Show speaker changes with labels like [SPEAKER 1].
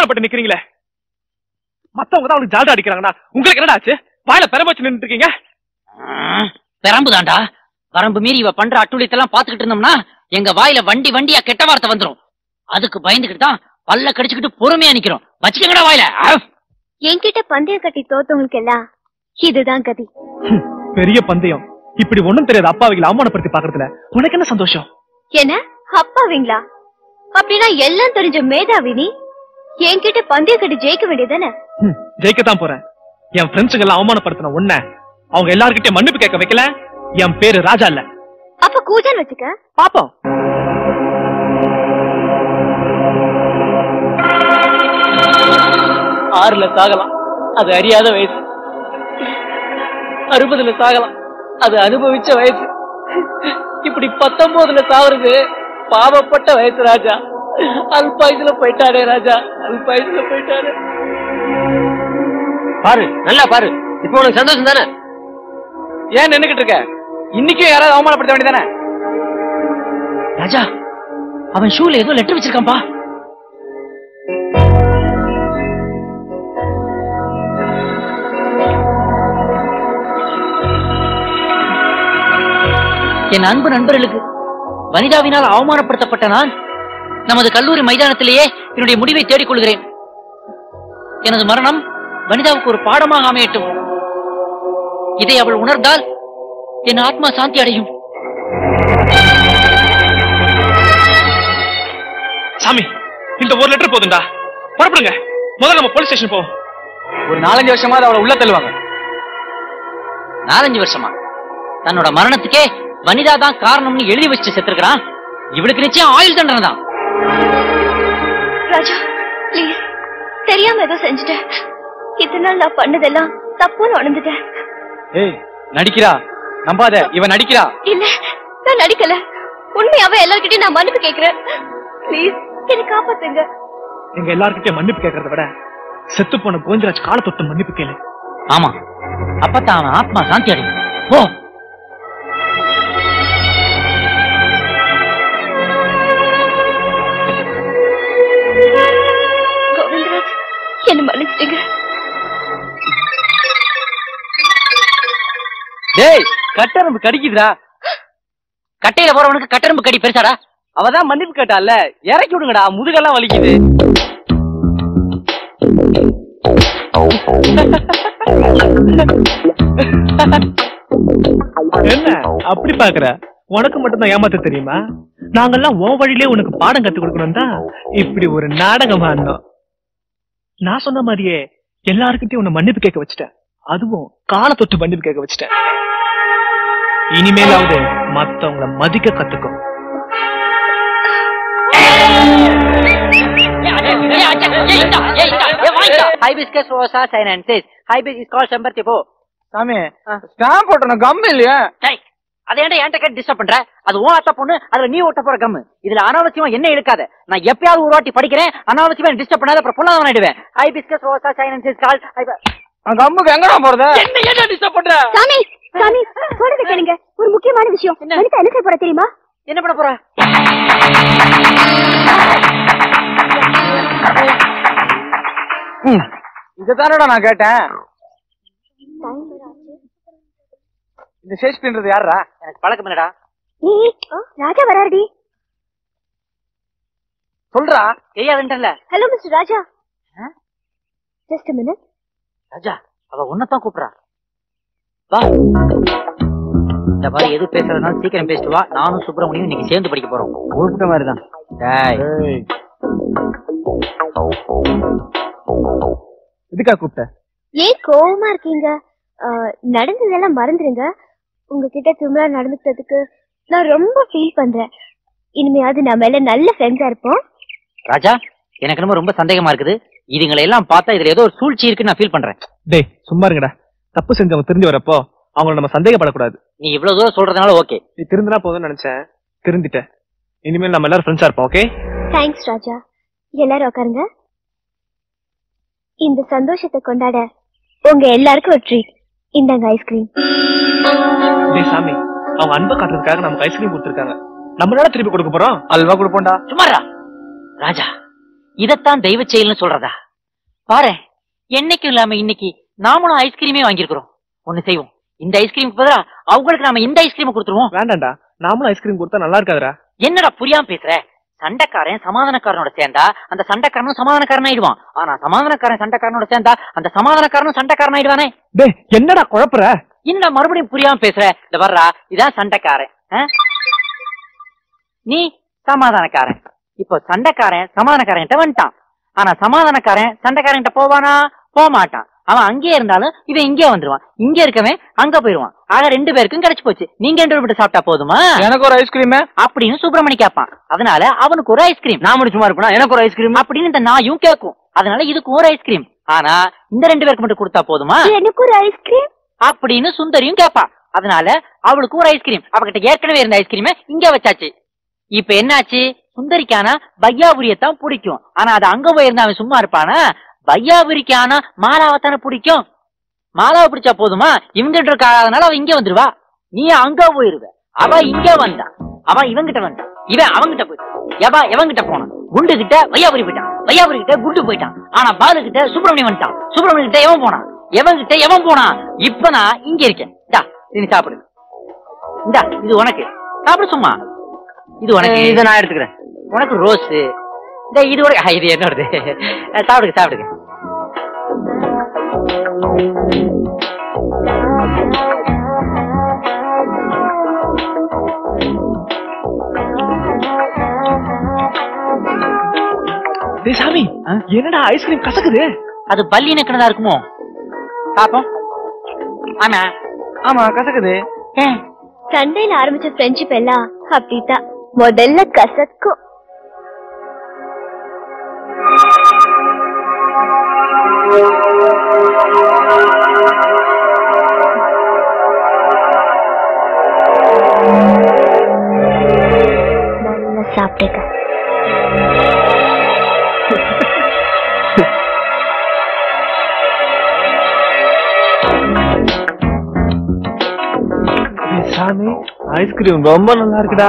[SPEAKER 1] அவமானப்பட்டு நிக்கிறீங்களே மத்தவங்க தான் அவனுக்கு ஜால்ரா அடிக்கிறாங்கண்ணா உங்களுக்கு என்னடா ஆச்சு வாயில பெரம்பச்சு நின்று இருக்கீங்க
[SPEAKER 2] பெரம்பு தாண்டா வரம்பு மீறி இவ பண்ற அட்டுழியத்தெல்லாம் பாத்துக்கிட்டு இருந்தோம்னா எங்க வாயில வண்டி வண்டியா கெட்ட வார்த்தை வந்துரும் அதுக்கு பயந்துகிட்டு தான் பல்ல கடிச்சுக்கிட்டு பொறுமையா நிக்கிறோம் வச்சுக்கங்கடா வாயில ஆஃப்.
[SPEAKER 3] என்கிட்ட பந்தயம் கட்டி தோத்தவங்களுக்கு எல்லாம் இதுதான் கதி
[SPEAKER 1] பெரிய பந்தயம் இப்படி ஒண்ணும் தெரியாத அப்பாவிகளை அவமானப்படுத்தி பாக்குறதுல உனக்கு என்ன சந்தோஷம்
[SPEAKER 3] என்ன அப்பாவீங்களா அப்படின்னா எல்லாம் தெரிஞ்ச மேதாவி நீ என்கிட்ட பந்தயம் கட்டி ஜெயிக்க வேண்டியதானே
[SPEAKER 1] ஹம், ஜெயிக்கத்தான் போறேன் என் ஃப்ரெண்ட்ஸுங்க எல்லாம் அவமானப்படுத்தின உன்ன அவங்க எல்லார்கிட்டயும் மன்னிப்பு கேட்க வைக்கல என் பேரு ராஜா இல்ல
[SPEAKER 3] அப்ப கூஜான் வச்சுக்க
[SPEAKER 1] பாப்போம்
[SPEAKER 2] ஆறுல சாகலாம் அது அறியாத வயசு அறுபதுல சாகலாம் அது அனுபவிச்ச வயசு இப்படி பத்தொன்பதுல சாவுறது பாவப்பட்ட வயசு ராஜா அல்பாயுசுல போயிட்டாரே ராஜா அல்பாயுசுல போயிட்டாரே
[SPEAKER 4] பாரு நல்லா பாரு இப்போ உனக்கு சந்தோஷம் தானே
[SPEAKER 1] ஏன் நின்னுகிட்டு இருக்க இன்னைக்கும் யாராவது அவமானப்படுத்த வேண்டியதானே
[SPEAKER 2] ராஜா அவன் ஷூல ஏதோ லெட்டர் வச்சிருக்கான்பா என் அன்பு நண்பர்களுக்கு வனிதாவினால் அவமானப்படுத்தப்பட்ட நான் நமது கல்லூரி மைதானத்திலேயே என்னுடைய முடிவை தேடிக் கொள்கிறேன் எனது மரணம் வனிதாவுக்கு ஒரு பாடமாக அமையட்டும் இதை அவள் உணர்ந்தால் என் ஆத்மா சாந்தி அடையும்
[SPEAKER 1] சாமி இந்த ஒரு லெட்டர் போதுண்டா புறப்படுங்க முதல்ல நம்ம போலீஸ் ஸ்டேஷன் போவோம்
[SPEAKER 4] ஒரு நாலஞ்சு வருஷமா அவளை உள்ள தள்ளுவாங்க
[SPEAKER 2] நாலஞ்சு வருஷமா தன்னோட மரணத்துக்கே வனிதா தான் காரணம்னு எழுதி வச்சுட்டு செத்துருக்கான் இவளுக்கு நிச்சயம் ஆயுள் தண்டனை தான்
[SPEAKER 3] ராஜா ப்ளீஸ் தெரியாம ஏதோ செஞ்சுட்டேன் இத்தனை நாள் நான் பண்ணதெல்லாம் தப்புன்னு உணர்ந்துட்டேன்
[SPEAKER 4] ஏய் நடிக்கிறா நம்பாத இவன் நடிக்கிறா
[SPEAKER 3] இல்ல நான் நடிக்கல உண்மையாவே எல்லார்கிட்டயும் நான் மன்னிப்பு கேக்குறேன் ப்ளீஸ் என்னை காப்பாத்துங்க
[SPEAKER 1] எங்க எல்லார்கிட்டயும் மன்னிப்பு கேட்கறத விட செத்து போன கோவிந்தராஜ் கால தொட்டு மன்னிப்பு கேளு
[SPEAKER 2] ஆமா அப்பதான் அவன் ஆத்மா சாந்தி அடையும் போ
[SPEAKER 3] கோவிந்தராஜ் என்ன மன்னிச்சிடுங்க
[SPEAKER 4] டேய் கட்டரம்பு கடிக்குதுடா
[SPEAKER 2] கட்டையில போறவனுக்கு கட்டெரும்பு கடி பெருசாடா
[SPEAKER 4] அவதான் மன்னிப்பு கேட்டால இறக்கி விடுங்கடா முதுகெல்லாம் வலிக்குது
[SPEAKER 1] என்ன அப்படி பாக்குற உனக்கு மட்டும்தான் ஏமாத்த தெரியுமா நாங்கெல்லாம் உன் வழியிலே உனக்கு பாடம் கத்து கொடுக்கணும் தான் இப்படி ஒரு நாடகம் ஆடினோம் நான் சொன்ன மாதிரியே எல்லாருக்கிட்டையும் உன்னை மன்னிப்பு கேட்க வச்சுட்டேன் அதுவும் கால தொட்டு மன்னிப்பு கேட்க வச்சுட்டேன் இனிமேலாவது மத்தவங்கள மதிக்க கத்துக்கும்
[SPEAKER 2] hibiscus rosa sinensis hibis is call செம்பருத்தி போ
[SPEAKER 4] சாமி ஸ்டாம்ப் போட்டணும் கம் இல்லையா
[SPEAKER 2] டேய், அதை ஏன்டா என்கிட்ட கேட்டு டிஸ்டர்ப் பண்ற அது உன் அத்தை பொண்ணு அதுல நீ ஓட்ட போற கம்மு இதுல அனாவசியமா என்ன இழுக்காத நான் எப்பயாவது ஒரு வாட்டி படிக்கிறேன் அனாவசியமா டிஸ்டர்ப் பண்ணாத அப்புறம் பொண்ணாதான் ஆயிடுவேன் ஹைபிஸ்கஸ் ரோசா சைனன்சிஸ் கால்
[SPEAKER 4] கம்முக்கு எங்கடா போறது
[SPEAKER 2] என்ன ஏன்டா டிஸ்டர்ப் பண்ற
[SPEAKER 3] சாமி சாமி சொல்றது கேளுங்க ஒரு முக்கியமான விஷயம் வனிதா என்ன செய்ய போற தெரியுமா
[SPEAKER 2] என்ன பண்ண போற
[SPEAKER 4] இதுதானடா நான் கேட்டேன் இந்த ஷேக்ஸ்பியர்ன்றது யாரா
[SPEAKER 2] எனக்கு பழக்கம் என்னடா
[SPEAKER 3] நீ ராஜா வராருடி
[SPEAKER 4] சொல்றா
[SPEAKER 2] தெரியாதுன்றல
[SPEAKER 3] ஹலோ மிஸ்டர் ராஜா
[SPEAKER 2] ஆ?
[SPEAKER 3] ஜஸ்ட் மினிட்
[SPEAKER 2] ராஜா அவ உன்னதான் கூப்பிடுறா வா இந்த மாதிரி எது பேசுறதுனாலும் சீக்கிரம் பேசிட்டு வா நானும் சுப்பிரமணியும் இன்னைக்கு சேர்ந்து படிக்க போறோம்
[SPEAKER 4] கூப்பிட்ட மாதிரி தான்
[SPEAKER 2] டேய்
[SPEAKER 1] எதுக்கா கூப்பிட்ட
[SPEAKER 3] ஏன் கோவமா இருக்கீங்க ஆ, நடந்ததெல்லாம் மறந்துடுங்க உங்ககிட்ட திமிரா நடந்துக்கிட்டதுக்கு நான் ரொம்ப ஃபீல் பண்றேன் இனிமையாவது நம்ம மேல நல்ல ஃப்ரெண்ட்ஸா இருப்போம்
[SPEAKER 2] ராஜா எனக்கு என்னமோ ரொம்ப சந்தேகமா இருக்குது இதுங்களை எல்லாம் பார்த்தா இதுல ஏதோ ஒரு சூழ்ச்சி இருக்குன்னு நான் ஃபீல் பண்றேன்
[SPEAKER 1] டேய் சும்மா இருங்கடா தப்பு செஞ்சவங்க தெரிஞ்சு வரப்போ அவங்கள நம்ம சந்தேகப்படக்கூடாது
[SPEAKER 2] நீ இவ்வளவு தூரம் சொல்றதுனால ஓகே
[SPEAKER 1] நீ திருந்தினா போதும்னு நினைச்சேன் திருந்திட்டேன் இனிமேல் நம்ம எல்லாரும் ஃப்ரெண்ட்ஸா இருப்போம் ஓகே
[SPEAKER 3] தேங்க்ஸ் ராஜா எல்லாரும் உட்காருங்க இந்த சந்தோஷத்தை கொண்டாட உங்க எல்லாருக்கும் ஒரு ட்ரீட் இந்தாங்க ஐஸ்கிரீம்
[SPEAKER 1] டேய் சாமி அவங்க அன்பை காட்டுறதுக்காக நமக்கு ஐஸ்கிரீம் கொடுத்துருக்காங்க நம்மளால திருப்பி கொடுக்க போறோம்
[SPEAKER 4] அல்வா கொடுப்போம்டா
[SPEAKER 2] சும்மாரா ராஜா இதத்தான் தெய்வ செயல்னு சொல்றதா பாரு என்னைக்கும் இல்லாம இன்னைக்கு நாமளும் ஐஸ்கிரீமே வாங்கியிருக்கிறோம் ஒண்ணு செய்வோம் இந்த ஐஸ்கிரீமுக்கு பதிலா அவங்களுக்கு நாம இந்த ஐஸ்கிரீம் கொடுத்துருவோம்
[SPEAKER 1] வேண்டாம்டா நாமளும் ஐஸ்கிரீம் கொடுத்தா நல்லா இருக்காதுடா
[SPEAKER 2] என்னடா புரியாம பேசுற சண்டைக்காரன் சமாதானக்காரனோட சேர்ந்தா அந்த சண்டைக்காரனும் சமாதானக்காரன் ஆயிடுவான் ஆனா சமாதானக்காரன் சண்டைக்காரனோட சேர்ந்தா அந்த சமாதானக்காரனும் சண்டைக்காரன் ஆயிடுவானே
[SPEAKER 1] டேய் என்னடா குழப்புற
[SPEAKER 2] என்ன மறுபடியும் புரியாம பேசுற இந்த வர்றா இதான் சண்டைக்காரன் ஆ? நீ சமாதானக்காரன் இப்போ சண்டைக்காரன் சமாதானக்காரன் வந்துட்டான் ஆனா சமாதானக்காரன் சண்டைக்காரன் போவானா போக மாட்டான் அவன் அங்கேயே இருந்தாலும் இவன் இங்கே வந்துருவான் இங்க இருக்கவன் அங்க போயிருவான் ஆக ரெண்டு பேருக்கும் கிடைச்சு போச்சு நீங்க ரெண்டு பேர் மட்டும் சாப்பிட்டா போதுமா
[SPEAKER 4] எனக்கு ஒரு ஐஸ்கிரீம்
[SPEAKER 2] அப்படின்னு சுப்பிரமணி கேட்பான் அதனால அவனுக்கு ஒரு ஐஸ்கிரீம்
[SPEAKER 4] நான் மட்டும் சும்மா இருப்பேனா எனக்கு ஒரு ஐஸ்கிரீம்
[SPEAKER 2] அப்படின்னு இந்த நாயும் கேட்கும் அதனால இதுக்கு ஒரு ஐஸ்கிரீம் ஆனா இந்த ரெண்டு பேருக்கு மட்டும் கொடுத்தா போதுமா
[SPEAKER 3] எனக்கு ஒரு ஐஸ்கிரீம்
[SPEAKER 2] அப்படின்னு சுந்தரியும் கேட்பா அதனால அவளுக்கு ஒரு ஐஸ்கிரீம் அவகிட்ட ஏற்கனவே இருந்த ஐஸ்கிரீமை இங்க வச்சாச்சு இப்ப என்னாச்சு சுந்தரிக்கானா பையாபுரியத்தான் பிடிக்கும் ஆனா அது அங்க போயிருந்தா அவன் சும்மா இருப்பானா பையாபுரிக்கானா மாலாவைத்தானே பிடிக்கும் மாலாவை பிடிச்சா போதுமா இவங்க இருக்காதனால அவ இங்க வந்துருவா நீ அங்க போயிருவ அவ இங்க வந்தா அவ இவங்கிட்ட வந்தா இவன் அவங்கிட்ட போயிட்டான் எவா எவங்கிட்ட போனான் குண்டு கிட்ட வையாபுரி போயிட்டான் வையாபுரி கிட்ட குண்டு போயிட்டான் ஆனா பாலு கிட்ட சுப்பிரமணியம் வந்துட்டான் சுப்பிரமணியம் கிட்ட எவன் போனான் எவன் கிட்ட எவன் போனான் இப்ப நான் இங்க இருக்கேன் இந்தா நீ சாப்பிடு இந்தா இது உனக்கு சாப்பிடு சும்மா இது உனக்கு
[SPEAKER 4] இதை நான் எடுத்துக்கிறேன்
[SPEAKER 2] உனக்கு ரோஸ் இந்த இது உனக்கு ஆ, இது என்னோடது அஹ், சாப்பிடுங்க சாப்பிடுங்க
[SPEAKER 1] டேய் சாமி என்னடா ஐஸ்கிரீம் கசக்குது
[SPEAKER 2] அது பல்லி நக்கினதா இருக்குமோ பாப்போம் ஆமா
[SPEAKER 4] ஆமா கசக்குது
[SPEAKER 2] ஏ,
[SPEAKER 3] சண்டையில ஆரம்பிச்ச ஃப்ரெண்ட்ஷிப் எல்லாம் அப்படித்தான் முதல்ல கசக்கும் நல்லா சாப்பிட்டுக்க
[SPEAKER 1] டேய் சாமி ஐஸ்கிரீம் ரொம்ப நல்லா இருக்குடா